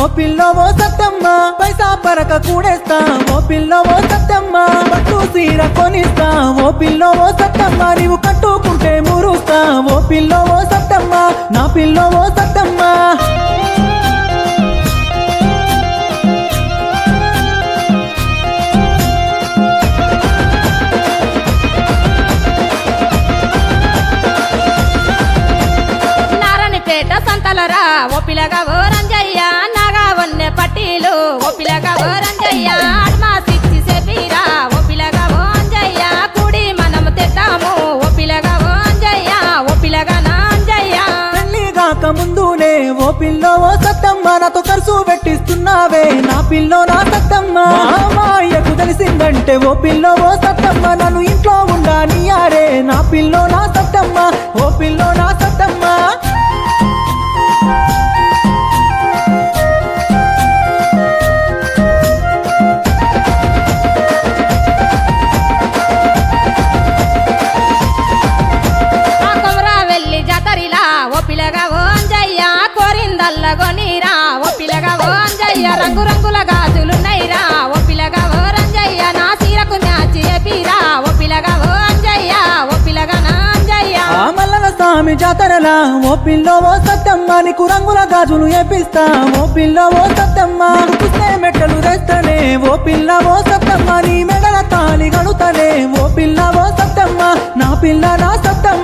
పిల్ల ఓ సత్తమ్మ పైసా పరక కూడేస్తా ఓ పిల్ల ఓ సత్తమ్మ పట్టు సీర కొనిస్తా ఓ పిల్ల ఓ సత్తమ్మ నీవు కట్టుకుంటే మురుస్తా ఓ పిల్ల ఓ సత్తమ్మ నా పిల్ల ఓ సత్తమ్మ నారాయణపేట సంతలరా ఓ పిల్లగా ఓ రంజయ్య నాగా వన్నె పట్టీలు ఓ పిల్లగా ఓ రంజయ్య అడ్మాసిచ్చి సెపీరా ఓ పిల్లగా ఓ అంజయ్య కుడి మనం తెద్దాము ఓ పిల్లగా ఓ అంజయ్య ఓ పిల్లగా నా అంజయ్య పెళ్లి కాక ముందునే ఓ పిల్ల ఓ సత్తమ్మ నాతో ఖర్చు పెట్టిస్తున్నావే నా పిల్ల నా సత్తమ్మ మా అయ్యకు తెలిసిందంటే ఓ పిల్ల ఓ సత్తమ్మ నన్ను ఇంట్లో ఉండనియారే నా పిల్ల నా సత్తమ్మ ఓ పిల్ల నా సత్తమ్మ ఆ కొమరా వెళ్ళి జాతరిలా ఓ పిల్లగా ఓ అంజయ్య కోరిందల్ల గొనీరా ఓ పిల్లగా ఓ అంజయ్య రంగు రంగుల గాజులున్నైరా ఓ పిల్లగా ఓ రంజయ్య నా చీరకు మ్యాచి ఎపిరా ఓ పిల్లగా ఓ అంజయ్య ఓ పిల్లగా నా అంజయ్య ఆ మల్లన స్వామి జాతరలా ఓ పిల్ల ఓ సత్తమ్మ నీకు రంగుల గాజులు ఏపిస్తా ఓ పిల్ల ఓ సత్తమ్మ నీకు పుస్తే మెట్టలు తెస్తనే ఓ పిల్ల ఓ సత్తమ్మ నీ మెడల తాళి గణుతనే ఓ పిల్ల ఓ సత్తమ్మ నా పిల్ల నా సత్తమ్మ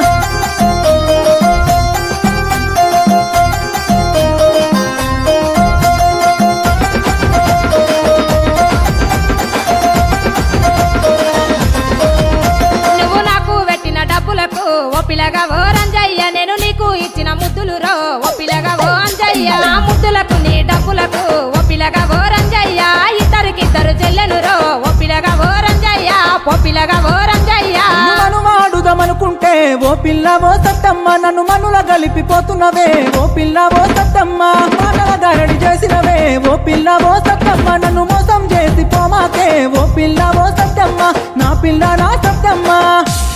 నువ్వు నాకు పెట్టిన డబ్బులకు ఓ పిల్లగా ఓ రంజయ్య నేను నీకు ఇచ్చిన ముద్దులు రో ఓ పిల్లగా ఓ అంజయ్య ఆ ముద్దులకు నీ డబ్బులకు ఓ పిల్లగా ఓ రంజయ్య ఇద్దరికిద్దరు చెల్లెను రో ఓ పిల్లగా ఓ రంజయ్య ఓ పిల్లగా ఓ రంజయ్య నన్ను వాడుదామనుకుంటే ఓ పిల్ల ఓ సత్తమ్మ నన్ను మనుల గలిపిపోతున్నవే ఓ పిల్ల ఓ సత్తమ్మ మాటల గారడి చేసినవే ఓ పిల్ల ఓ సత్తమ్మ నన్ను మోసం చేసి పోమాకే ఓ పిల్ల ఓ సత్తమ్మ నా పిల్ల నా సత్తమ్మ